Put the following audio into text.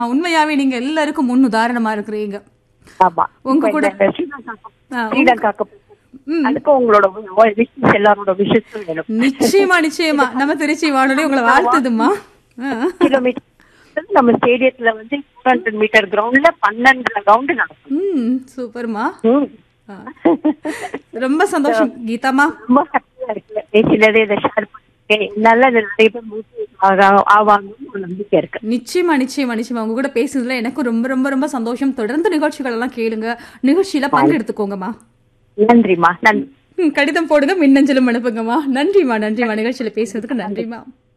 உண்மையாவே நீங்க எல்லாருக்கும் முன் உதாரணமா இருக்கிறீங்க ஆமா உங்க இப்ப கூட- இந்த ஸ்ரீலங்காக்கு ஆ, ஸ்ரீலங்காக்கு ம். அதுக்கு உங்களோட விஷஸ் எல்லாரோட விஷஸ் வேணும் நிச்சயமா நிச்சயமா நம்ம திருச்சி வானொலி உங்களை வாழ்த்துதுமா ஆ. கிலோமீட்டர் நம்ம ஸ்டேடியத்துல வந்து டூ ஹண்ட்ரட் மீட்டர் கிரவுண்ட்ல பன்னெண்டு ரவுண்டு நடக்கும் ம் சூப்பர்மா ம். ஆ. ரொம்ப சந்தோஷம் கீதாமா ரொம்ப ஹாப்பியா இருக்கு பேசினதே இதை ஷேர் பண்ணிருக்கேன் நல்ல நிறைய பேர் motivate ஆகா- ஆவாங்கன்னு ஒரு நம்பிக்கை இருக்கு நிச்சயமா நிச்சயமா நிச்சயமா உங்க கூட பேசுனதுல எனக்கும் ரொம்ப ரொம்ப ரொம்ப சந்தோஷம் தொடர்ந்து நிகழ்ச்சிகள் எல்லாம் கேளுங்க நிகழ்ச்சியில பங்கெடுத்துக்கோங்கம்மா நன்றிம்மா நன்றி ம், கடிதம் போடுங்க மின்னஞ்சலும் அனுப்புங்கம்மா நன்றிம்மா நன்றிம்மா நிகழ்ச்சியில பேசுறதுக்கு நன்றிம்மா